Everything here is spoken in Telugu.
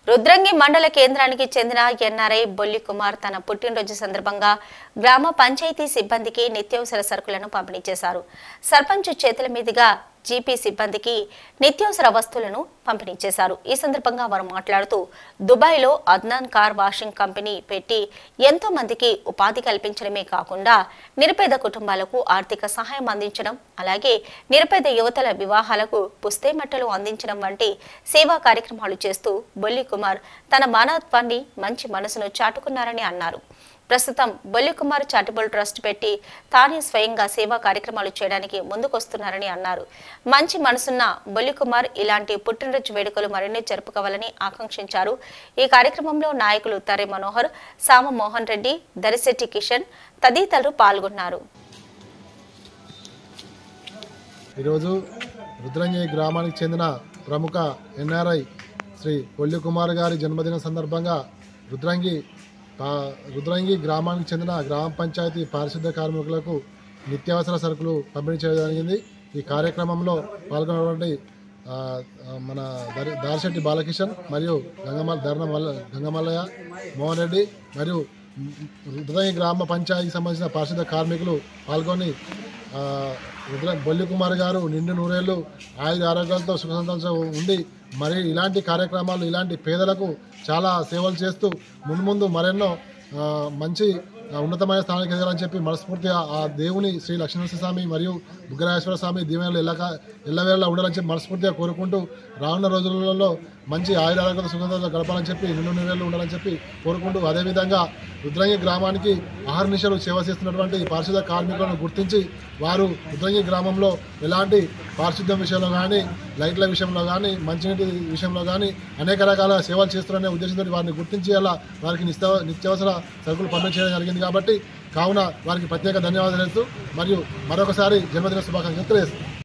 రుద్రంగి మండల కేంద్రానికి చెందిన ఎన్ఆర్ఐ బొల్లి కుమార్ తన పుట్టినరోజు సందర్భంగా గ్రామ పంచాయతీ సిబ్బందికి నిత్యావసర సరుకులను పంపిణీ చేశారు సర్పంచ్ చేతుల మీదుగా జీపీ సిబ్బందికి నిత్యావసర వస్తువులను పంపిణీ చేశారు ఈ సందర్భంగా వారు మాట్లాడుతూ దుబాయ్లో అద్నాన్ కార్ వాషింగ్ కంపెనీ పెట్టి ఎంతో మందికి ఉపాధి కల్పించడమే కాకుండా నిరుపేద కుటుంబాలకు ఆర్థిక సహాయం అందించడం అలాగే నిరుపేద యువతల వివాహాలకు పుస్తేమట్టలు అందించడం వంటి సేవా కార్యక్రమాలు చేస్తూ బొల్లి కుమార్ తన మానవత్వాన్ని మంచి మనసును చాటుకున్నారని అన్నారు ప్రస్తుతం బొల్లి కుమార్ చారిటబుల్ ట్రస్ట్ పెట్టి తానే స్వయంగా సేవా కార్యక్రమాలు చేయడానికి ముందుకొస్తున్నారని అన్నారు మంచి మనసున్న బొల్లి కుమార్ ఇలాంటి పుట్టినరోజు వేడుకలు మరిన్ని జరుపుకోవాలని ఆకాంక్షించారు ఈ కార్యక్రమంలో నాయకులు తరే మనోహర్ సామ మోహన్ రెడ్డి దరిశెట్టి కిషన్ తదితరులు పాల్గొన్నారు ఈరోజు రుద్రంగి గ్రామానికి చెందిన ప్రముఖ ఎన్ఆర్ఐ శ్రీ పొల్లి కుమార్ గారి జన్మదిన సందర్భంగా రుద్రంగి పా- రుద్రంగి గ్రామానికి చెందిన గ్రామ పంచాయతీ పారిశుద్ధ కార్మికులకు నిత్యావసర సరుకులు పంపిణీ చేయడం జరిగింది ఈ కార్యక్రమంలో పాల్గొన్నటువంటి ఆ, ఆ, మన దరి దారిశెట్టి బాలకిషన్ మరియు గంగమల్ ధర్మమల్ల గంగమల్లయ్య మోహన్ రెడ్డి మరియు రుద్రంగి గ్రామ పంచాయతీకి సంబంధించిన పారిశుద్ధ కార్మికులు పాల్గొని ఆ, రుద్ర బొల్లి కుమార్ గారు నిండు నూరేళ్లు ఆయుధ ఆరోగ్యాలతో సుఖ సంతోషంతో ఉండి మరి ఇలాంటి కార్యక్రమాలు ఇలాంటి పేదలకు చాలా సేవలు చేస్తూ ముందు ముందు మరెన్నో ఆ, మంచి ఆ, ఉన్నతమైన స్థానానికి ఎదగాలని చెప్పి మనస్ఫూర్తిగా ఆ దేవుని శ్రీ లక్ష్మీనరసింహ స్వామి మరియు బుగ్గరాజేశ్వర స్వామి దీవెనలు ఎల్లక ఎల్లవేళ ఉండాలని చెప్పి మనస్ఫూర్తిగా కోరుకుంటూ రానున్న రోజులలో మంచి ఆయుధ ఆరోగ్య సుగంధంతో గడపాలని చెప్పి నిండు నీళ్ళు ఉండాలని చెప్పి కోరుకుంటూ అదేవిధంగా రుద్రంగి గ్రామానికి ఆహర్నిశలు సేవ చేస్తున్నటువంటి పారిశుద్ధ కార్మికులను గుర్తించి వారు రుద్రంగి గ్రామంలో ఎలాంటి పారిశుద్ధ్యం విషయంలో కానీ లైట్ల విషయంలో కానీ మంచినీటి విషయంలో కానీ అనేక రకాల సేవలు చేస్తున్నారనే ఉద్దేశంతో వారిని గుర్తించి అలా వారికి నిత్య నిత్యావసర సరుకులు పంపిణీ చేయడం జరిగింది కాబట్టి కావున వారికి ప్రత్యేక ధన్యవాదాలు తెలుస్తూ మరియు మరొకసారి జన్మదిన శుభాకాంక్షలు తెలియజేస్తున్నాను